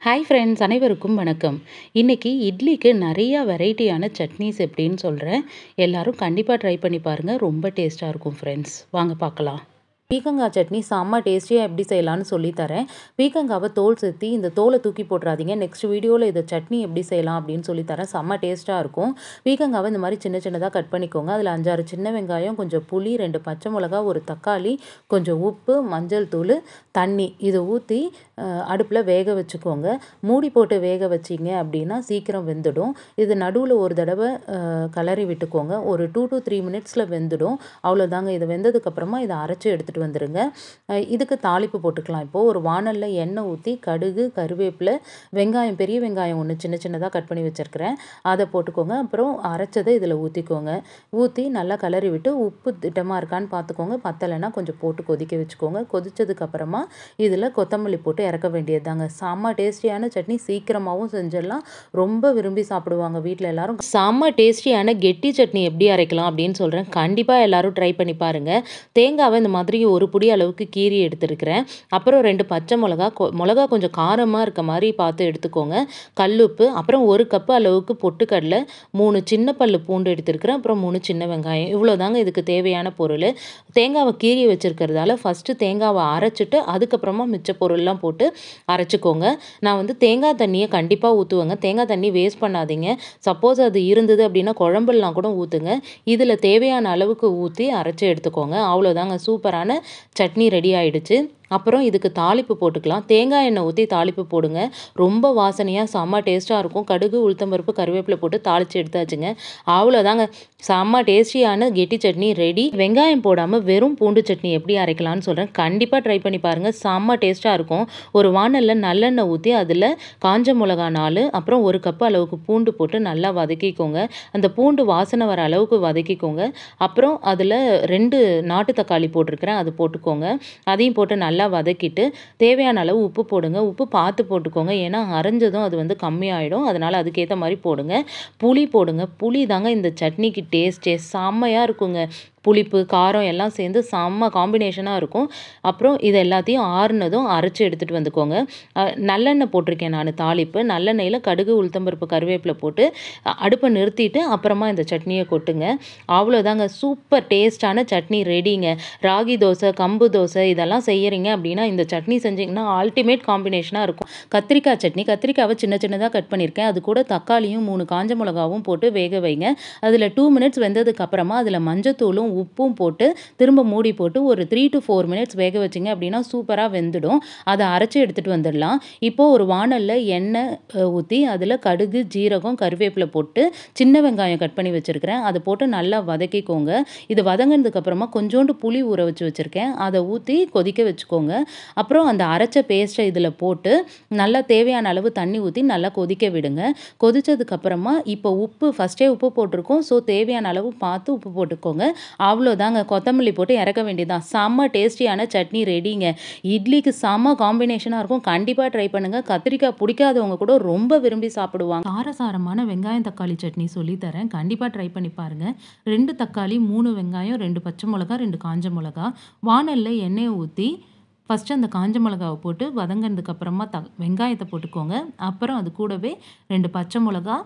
hi friends அனைவருக்கும் வணக்கம் இன்றைக்கி இட்லிக்கு நிறையா வெரைட்டியான சட்னிஸ் எப்படின்னு சொல்கிறேன் எல்லாரும் கண்டிப்பாக ட்ரை பண்ணி பாருங்கள் ரொம்ப டேஸ்ட்டாக இருக்கும் ஃப்ரெண்ட்ஸ் வாங்க பார்க்கலாம் பீக்கங்காய் சட்னி செம்ம டேஸ்டியாக எப்படி செய்யலாம்னு சொல்லித்தரேன் பீக்கங்காவை தோல் செத்தி இந்த தோலை தூக்கி போட்டுறாதீங்க நெக்ஸ்ட் வீடியோவில் இதை சட்னி எப்படி செய்யலாம் அப்படின்னு சொல்லித்தரேன் செம்ம டேஸ்ட்டாக இருக்கும் பீக்கங்காவை இந்த மாதிரி சின்ன சின்னதாக கட் பண்ணிக்கோங்க அதில் அஞ்சாறு சின்ன வெங்காயம் கொஞ்சம் புளி ரெண்டு பச்சை மிளகா ஒரு தக்காளி கொஞ்சம் உப்பு மஞ்சள் தூள் தண்ணி இதை ஊற்றி அடுப்பில் வேக வச்சுக்கோங்க மூடி போட்டு வேக வச்சிங்க அப்படின்னா சீக்கிரம் வெந்துடும் இது நடுவில் ஒரு தடவை கலரி விட்டுக்கோங்க ஒரு டூ டு த்ரீ மினிட்ஸில் வெந்துடும் அவ்வளோதாங்க இது வெந்ததுக்கப்புறமா இதை அரைச்சி எடுத்துகிட்டு வந்துடுங்க இதுக்கு தாளிப்பு போட்டுக்கலாம் இப்போது ஒரு வானலில் எண்ணெய் ஊற்றி கடுகு கருவேப்பிலை வெங்காயம் பெரிய வெங்காயம் ஒன்று சின்ன சின்னதாக கட் பண்ணி வச்சுருக்கிறேன் அதை போட்டுக்கோங்க அப்புறம் அரைச்சதை இதில் ஊற்றிக்கோங்க ஊற்றி நல்லா கலரி விட்டு உப்பு திட்டமாக இருக்கான்னு பார்த்துக்கோங்க பத்தலைன்னா கொஞ்சம் போட்டு கொதிக்க வச்சுக்கோங்க கொதிச்சதுக்கப்புறமா இதில் கொத்தமல்லி போட்டு இறக்க வேண்டியது தாங்க செம்ம டேஸ்டியான சட்னி சீக்கிரமாகவும் செஞ்சிடலாம் ரொம்ப விரும்பி சாப்பிடுவாங்க வீட்டில் எல்லாரும் செம்ம டேஸ்டியான கெட்டி சட்னி எப்படி அரைக்கலாம் அப்படின்னு சொல்கிறேன் கண்டிப்பாக எல்லாரும் ட்ரை பண்ணி பாருங்கள் தேங்காவை இந்த மாதிரி ஒரு புடி அளவுக்கு கீரி எடுத்துருக்கிறேன் அப்புறம் ரெண்டு பச்சை மிளகா மிளகா கொஞ்சம் காரமாக இருக்க மாதிரி பார்த்து எடுத்துக்கோங்க கல்லுப்பு அப்புறம் ஒரு கப்பு அளவுக்கு பொட்டுக்கடலை மூணு சின்ன பல்லு பூண்டு எடுத்துருக்கிறேன் அப்புறம் மூணு சின்ன வெங்காயம் இவ்வளோ தாங்க இதுக்கு தேவையான பொருள் தேங்காவை கீறி வச்சுருக்கிறதால ஃபஸ்ட்டு தேங்காவை அரைச்சிட்டு அதுக்கப்புறமா மிச்ச பொருள்லாம் போட்டு அரைச்சிக்கோங்க நான் வந்து தேங்காய் தண்ணியை கண்டிப்பாக ஊற்றுவேங்க தேங்காய் தண்ணி வேஸ்ட் பண்ணாதீங்க சப்போஸ் அது இருந்தது அப்படின்னா குழம்புலாம் கூட ஊற்றுங்க இதில் தேவையான அளவுக்கு ஊற்றி அரைச்சி எடுத்துக்கோங்க அவ்வளோதாங்க சூப்பரான சட்னி ரெடி ஆயிடுச்சு அப்புறம் இதுக்கு தாளிப்பு போட்டுக்கலாம் தேங்காய் எண்ணெய் ஊற்றி தாளிப்பு போடுங்க ரொம்ப வாசனையாக செம்ம டேஸ்ட்டாக இருக்கும் கடுகு உளுத்தம்பருப்பு கருவேப்பிலை போட்டு தாளித்து எடுத்தாச்சுங்க அவ்வளோதாங்க செம்ம டேஸ்டியான கெட்டி சட்னி ரெடி வெங்காயம் போடாமல் வெறும் பூண்டு சட்னி எப்படி அரைக்கலாம்னு சொல்கிறேன் கண்டிப்பாக ட்ரை பண்ணி பாருங்கள் செம்ம டேஸ்ட்டாக இருக்கும் ஒரு வானலில் நல்லெண்ணெய் ஊற்றி அதில் காஞ்ச மிளகா நாலு அப்புறம் ஒரு கப்பு அளவுக்கு பூண்டு போட்டு நல்லா வதக்கிக்கோங்க அந்த பூண்டு வாசனை வர அளவுக்கு வதக்கிக்கோங்க அப்புறம் அதில் ரெண்டு நாட்டு தக்காளி போட்டிருக்கிறேன் அது போட்டுக்கோங்க அதையும் போட்டு நல்லா நல்லா வதக்கிட்டு தேவையான அளவு உப்பு போடுங்க உப்பு பார்த்து போட்டுக்கோங்க ஏன்னா அரைஞ்சதும் அது வந்து கம்மியாயிடும் அதனால் அதுக்கேற்ற மாதிரி போடுங்க புளி போடுங்க புளி தாங்க இந்த சட்னிக்கு டேஸ்ட்டே செம்மையாக இருக்குங்க புளிப்பு காரம் எல்லாம் சேர்ந்து செம்ம காம்பினேஷனாக இருக்கும் அப்புறம் இது எல்லாத்தையும் ஆறுனதும் அரைச்சி எடுத்துகிட்டு வந்துக்கோங்க நல்லெண்ணெய் போட்டிருக்கேன் நான் தாளிப்பு நல்லெண்ணெயில் கடுகு உளுத்தம்பருப்பு கருவேப்பிலை போட்டு அடுப்பை நிறுத்திட்டு அப்புறமா இந்த சட்னியை கொட்டுங்க அவ்வளோதாங்க சூப்பர் டேஸ்டான சட்னி ரெடிங்க ராகி தோசை கம்பு தோசை இதெல்லாம் செய்கிறீங்க அப்படின்னா இந்த சட்னி செஞ்சிங்கன்னா அல்டிமேட் காம்பினேஷனாக இருக்கும் கத்திரிக்காய் சட்னி கத்திரிக்காவை சின்ன சின்னதாக கட் பண்ணியிருக்கேன் அது கூட தக்காளியும் மூணு காஞ்ச மிளகாவும் போட்டு வேக வைங்க அதில் டூ மினிட்ஸ் வெந்ததுக்கு அப்புறமா அதில் மஞ்சத்தூளும் உப்பும் போட்டு திரும்ப மூடி போட்டு ஒரு த்ரீ டு ஃபோர் மினிட்ஸ் வேக வச்சிங்க அப்படின்னா சூப்பராக வெந்துடும் அதை அரைச்சி எடுத்துகிட்டு வந்துடலாம் இப்போது ஒரு வானலில் எண்ணெய் ஊற்றி அதில் கடுகு ஜீரகம் கருவேப்பிலை போட்டு சின்ன வெங்காயம் கட் பண்ணி வச்சுருக்கிறேன் அதை போட்டு நல்லா வதக்கிக்கோங்க இது வதங்கினதுக்கப்புறமா கொஞ்சோண்டு புளி ஊற வச்சு வச்சுருக்கேன் அதை ஊற்றி கொதிக்க வச்சுக்கோங்க அப்புறம் அந்த அரைச்ச பேஸ்ட்டை இதில் போட்டு நல்லா தேவையான அளவு தண்ணி ஊற்றி நல்லா கொதிக்க விடுங்க கொதித்ததுக்கப்புறமா இப்போ உப்பு ஃபஸ்ட்டே உப்பு போட்டிருக்கோம் ஸோ தேவையான அளவு பார்த்து உப்பு போட்டுக்கோங்க அவ்வளோதாங்க கொத்தமல்லி போட்டு இறக்க வேண்டியதான் செம்ம டேஸ்டியான சட்னி ரெடிங்க இட்லிக்கு செம்ம காம்பினேஷனாக இருக்கும் கண்டிப்பாக ட்ரை பண்ணுங்கள் கத்திரிக்காய் பிடிக்காதவங்க கூட ரொம்ப விரும்பி சாப்பிடுவாங்க காரசாரமான வெங்காயம் தக்காளி சட்னி சொல்லித்தரேன் கண்டிப்பாக ட்ரை பண்ணி பாருங்கள் ரெண்டு தக்காளி மூணு வெங்காயம் ரெண்டு பச்சை மிளகா ரெண்டு காஞ்ச மிளகா வானலில் எண்ணெயை ஊற்றி ஃபஸ்ட்டு அந்த காஞ்ச மிளகாவை போட்டு வதங்கினதுக்கப்புறமா த வெங்காயத்தை போட்டுக்கோங்க அப்புறம் அது கூடவே ரெண்டு பச்சை மிளகா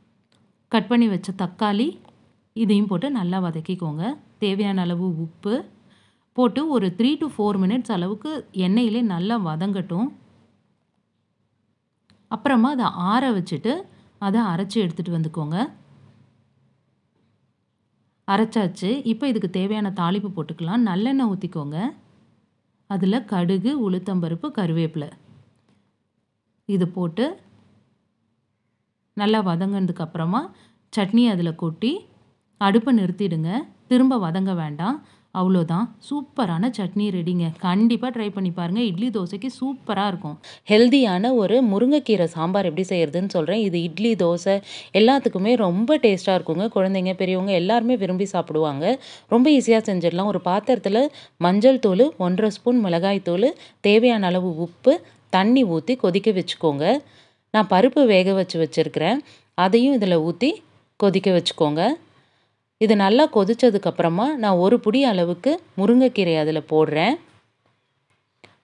கட் பண்ணி வச்ச தக்காளி இதையும் போட்டு நல்லா வதக்கிக்கோங்க தேவையான அளவு உப்பு போட்டு ஒரு த்ரீ டு ஃபோர் மினிட்ஸ் அளவுக்கு எண்ணெயிலே நல்லா வதங்கட்டும் அப்புறமா அதை ஆற வச்சுட்டு அதை அரைச்சி எடுத்துகிட்டு வந்துக்கோங்க அரைச்சாச்சு இப்போ இதுக்கு தேவையான தாளிப்பு போட்டுக்கலாம் நல்லெண்ணெய் ஊற்றிக்கோங்க அதில் கடுகு உளுத்தம்பருப்பு கருவேப்பிலை இது போட்டு நல்லா வதங்கினதுக்கப்புறமா சட்னி அதில் கொட்டி அடுப்பை நிறுத்திடுங்க திரும்ப வதங்க வேண்டாம் அவ்வளோதான் சூப்பரான சட்னி ரெடிங்க கண்டிப்பாக ட்ரை பண்ணி பாருங்கள் இட்லி தோசைக்கு சூப்பராக இருக்கும் ஹெல்தியான ஒரு முருங்கைக்கீரை சாம்பார் எப்படி செய்கிறதுன்னு சொல்கிறேன் இது இட்லி தோசை எல்லாத்துக்குமே ரொம்ப டேஸ்ட்டாக இருக்குங்க குழந்தைங்க பெரியவங்க எல்லாருமே விரும்பி சாப்பிடுவாங்க ரொம்ப ஈஸியாக செஞ்சிடலாம் ஒரு பாத்திரத்தில் மஞ்சள் தூள் ஒன்றரை ஸ்பூன் மிளகாய் தூள் தேவையான அளவு உப்பு தண்ணி ஊற்றி கொதிக்க வச்சுக்கோங்க நான் பருப்பு வேக வச்சு வச்சுருக்கிறேன் அதையும் இதில் ஊற்றி கொதிக்க வச்சுக்கோங்க இது நல்லா கொதிச்சதுக்கப்புறமா நான் ஒரு புடி அளவுக்கு முருங்கைக்கீரை அதில் போடுறேன்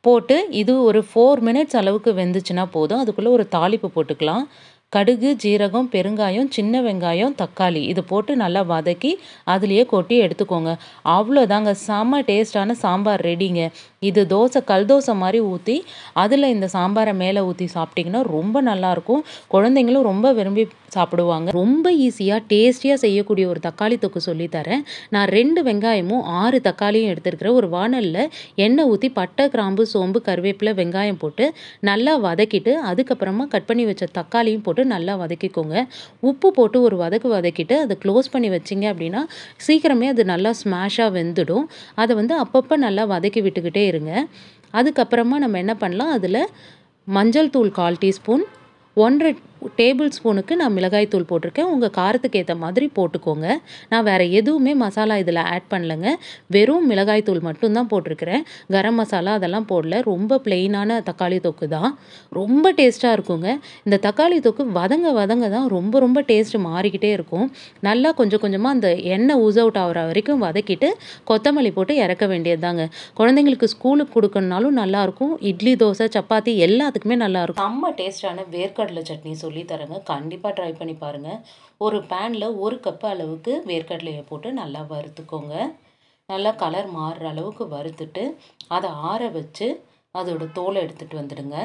போட்டு இது ஒரு ஃபோர் மினிட்ஸ் அளவுக்கு வெந்துச்சுன்னா போதும் அதுக்குள்ளே ஒரு தாளிப்பு போட்டுக்கலாம் கடுகு ஜீரகம் பெருங்காயம் சின்ன வெங்காயம் தக்காளி இது போட்டு நல்லா வதக்கி அதுலேயே கொட்டி எடுத்துக்கோங்க அவ்வளோதாங்க செம்ம டேஸ்டான சாம்பார் ரெடிங்க இது தோசை கல் தோசை மாதிரி ஊற்றி அதில் இந்த சாம்பாரை மேலே ஊற்றி சாப்பிட்டிங்கன்னா ரொம்ப நல்லாயிருக்கும் குழந்தைங்களும் ரொம்ப விரும்பி சாப்பிடுவாங்க ரொம்ப ஈஸியாக டேஸ்டியாக செய்யக்கூடிய ஒரு தக்காளி தொக்கு சொல்லித்தரேன் நான் ரெண்டு வெங்காயமும் ஆறு தக்காளியும் எடுத்துருக்கிறேன் ஒரு வானலில் எண்ணெய் ஊற்றி பட்டை கிராம்பு சோம்பு கருவேப்பிலை வெங்காயம் போட்டு நல்லா வதக்கிட்டு அதுக்கப்புறமா கட் பண்ணி வச்ச தக்காளியும் போட்டு நல்லா வதக்கிக்கோங்க உப்பு போட்டு ஒரு வதக்கு வதக்கிட்டு அதை க்ளோஸ் பண்ணி வச்சிங்க அப்படின்னா சீக்கிரமே அது நல்லா ஸ்மாஷாக வெந்துடும் அதை வந்து அப்பப்போ நல்லா வதக்கி விட்டுக்கிட்டே இருங்க அதுக்கப்புறமா நம்ம என்ன பண்ணலாம் அதில் மஞ்சள் தூள் கால் டீஸ்பூன் ஒன்றரை டேபிள் ஸ்பூனுக்கு நான் மிளகாய் தூள் போட்டிருக்கேன் உங்கள் காரத்துக்கு ஏற்ற மாதிரி போட்டுக்கோங்க நான் வேறு எதுவுமே மசாலா இதில் ஆட் பண்ணலைங்க வெறும் மிளகாய் தூள் மட்டும்தான் போட்டிருக்கிறேன் கரம் மசாலா அதெல்லாம் போடல ரொம்ப பிளெயினான தக்காளி தொக்கு தான் ரொம்ப டேஸ்ட்டாக இருக்குங்க இந்த தக்காளி தொக்கு வதங்க வதங்க தான் ரொம்ப ரொம்ப டேஸ்ட்டு மாறிக்கிட்டே இருக்கும் நல்லா கொஞ்சம் கொஞ்சமாக அந்த எண்ணெய் ஊஸ் அவுட் ஆகிற வரைக்கும் வதக்கிட்டு கொத்தமல்லி போட்டு இறக்க வேண்டியது தாங்க குழந்தைங்களுக்கு ஸ்கூலுக்கு கொடுக்கணுனாலும் நல்லாயிருக்கும் இட்லி தோசை சப்பாத்தி எல்லாத்துக்குமே நல்லாயிருக்கும் செம்ம டேஸ்டான வேர்க்கடலை சட்னி சொல்லி தரேங்க கண்டிப்பாக ட்ரை பண்ணி பாருங்கள் ஒரு பேனில் ஒரு கப் அளவுக்கு வேர்க்கடலையை போட்டு நல்லா வறுத்துக்கோங்க நல்லா கலர் மாறுற அளவுக்கு வறுத்துட்டு அதை ஆற வச்சு அதோட தோலை எடுத்துகிட்டு வந்துடுங்க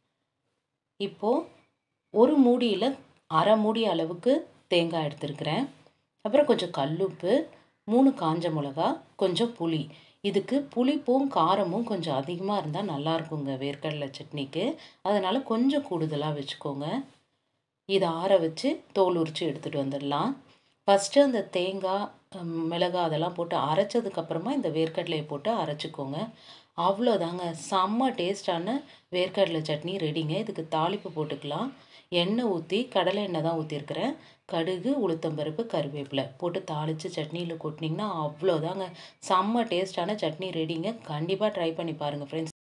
இப்போது ஒரு மூடியில் அரை மூடி அளவுக்கு தேங்காய் எடுத்துருக்கிறேன் அப்புறம் கொஞ்சம் கல்லுப்பு மூணு காஞ்ச மிளகா கொஞ்சம் புளி இதுக்கு புளிப்பும் காரமும் கொஞ்சம் அதிகமாக இருந்தால் நல்லா இருக்குங்க வேர்க்கடலை சட்னிக்கு அதனால் கொஞ்சம் கூடுதலாக வச்சுக்கோங்க இதை ஆற வச்சு தோல் உரித்து எடுத்துகிட்டு வந்துடலாம் ஃபஸ்ட்டு அந்த தேங்காய் மிளகாய் அதெல்லாம் போட்டு அரைச்சதுக்கப்புறமா இந்த வேர்க்கடலையை போட்டு அரைச்சிக்கோங்க அவ்வளோதாங்க செம்ம டேஸ்டான வேர்க்கடலை சட்னி ரெடிங்க இதுக்கு தாளிப்பு போட்டுக்கலாம் எண்ணெய் ஊற்றி கடலை எண்ணெய் தான் ஊற்றிருக்கிறேன் கடுகு உளுத்தம்பருப்பு கருவேப்பிலை போட்டு தாளித்து சட்னியில் கொட்டினீங்கன்னா அவ்வளோதாங்க செம்ம டேஸ்டான சட்னி ரெடிங்க கண்டிப்பாக ட்ரை பண்ணி பாருங்கள் ஃப்ரெண்ட்ஸ்